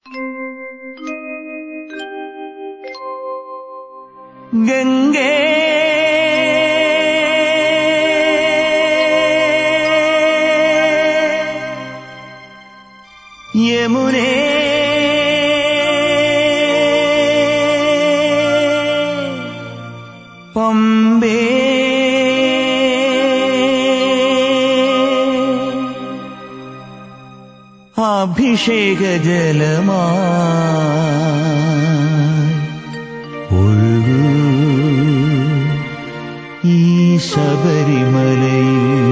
ഗംഗേ യമുനേ പമ്പേ അഭിഷേക ജലമായി ഒഴുകൂ ഈ ശബരിമലയിൽ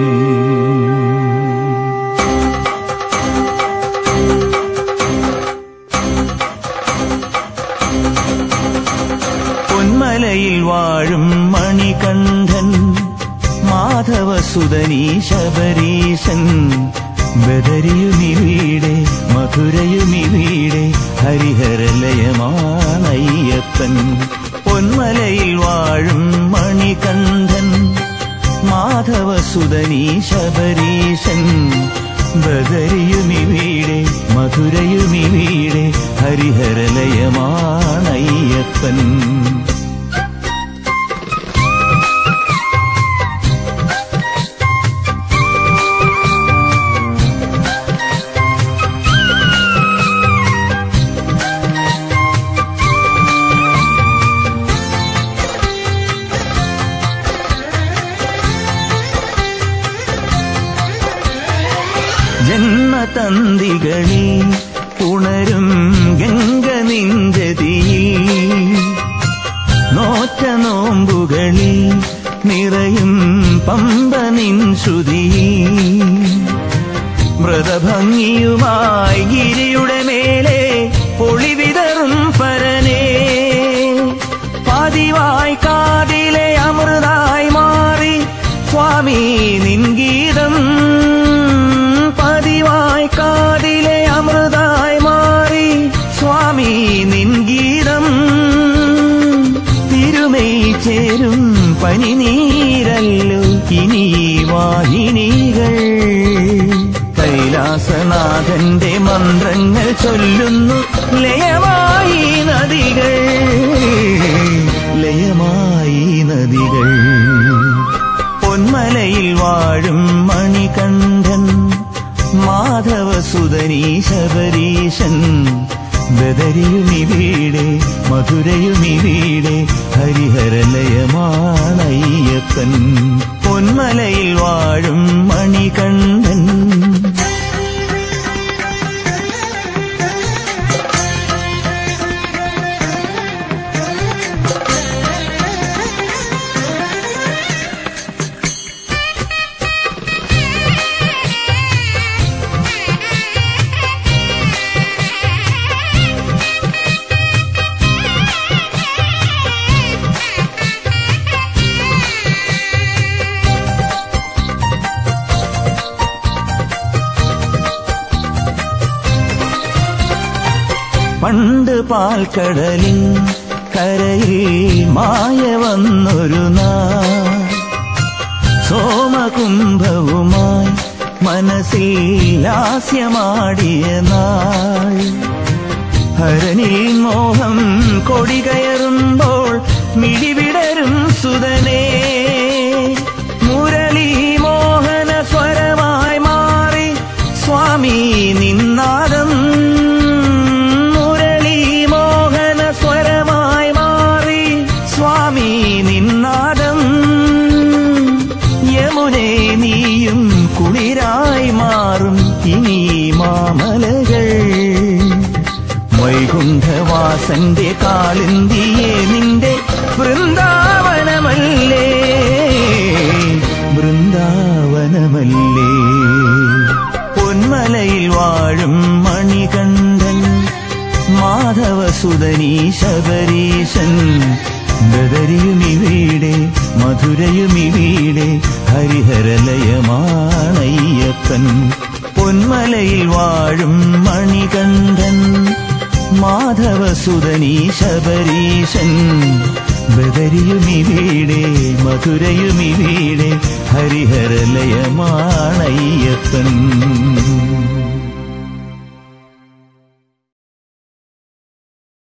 പൊന്മലയിൽ വാഴും മണികണ്ഠൻ മാധവസുതനീ ശബരീശൻ ബദരിയുമിവിടെ മധുരയുമിവിടെ ഹരിഹരലയമാണയ്യപ്പൻ പൊന്മലയിൽ വാഴും മണികണ്ഠൻ മാധവസുതനീ ശബരീശൻ ബദരിയുമിവിടെ മധുരയുമിവിടെ ഹരിഹരലയമാണയ്യപ്പൻ ജന്മതന്തികളിൽ ഉണരും ഗംഗ നിഞ്ചതിയിൽ നോറ്റ നോമ്പുകളിൽ നിറയും പമ്പ നിൻ ശ്രുതിയിൽ മൃതഭംഗിയുമായി ഗിരിയുടെ മേലെ പൊളിവിതറും പരനേ പതിവായി കാതിലെ അമൃതായി മാറി സ്വാമി നിൻ ഗീതം പതിവായി കാതിലെ അമൃതായി മാറി സ്വാമി നിൻ ഗീതം തിരുമൈ ചേരും പനിനീരല്ലോ ഇനി ഈ വാഹിനികൾ കൈലാസനാഥന്റെ മന്ത്രങ്ങൾ ചൊല്ലുന്നു ലയമായി നദികൾ ലയമായി നദികൾ പൊന്മലയിൽ വാഴും മണികണ്ഠൻ മാധവസുതനീ ശബരീശൻ ബദരിയുമിവിടെ മധുരയുമിവിടെ ഹരിഹരലയമാണയ്യപ്പൻ പൊന്മലയിൽ വാഴും മണികണ്ഠൻ പണ്ട് പാൽക്കടലിൻ കരയിൽ മായ വന്നൊരു നാൾ സോമകുംഭവുമായി മനസ്സിൽ ലാസ്യമാടിയ നാൾ ഹരനിൽ മോഹം കൊടി കയറുമ്പോൾ മിടിവിടരും സുതനേ മുരളി മോഹന സ്വരമായി മാറി സ്വാമി നിന്നാദം മുരളി മോഹന സ്വരമായി മാറി സ്വാമി നിന്നാദം യമുനെ നീയും കുളിരായി മാറും ഇനി മാമലകൾ വൈകുണ്ഠവാസന്റെ കാളിന്തിയെ നിന്റെ വൃന്ദാവനമല്ലേ വൃന്ദാവനമല്ലേ പൊന്മലയിൽ വാഴും മണികണ്ഠൻ മാധവസുതനീ ശബരീശൻ ബദരിയുമിവിടെ മധുരയുമിവിടെ ഹരിഹരലയമാണയ്യപ്പൻ പൊന്മലയിൽ വാഴും മണികണ്ഠൻ മാധവസുതനീ ശബരീശൻ ബദരിയുമിവിടെ മധുരയുമിവിടെ ഹരിഹരലയമാണയ്യപ്പൻ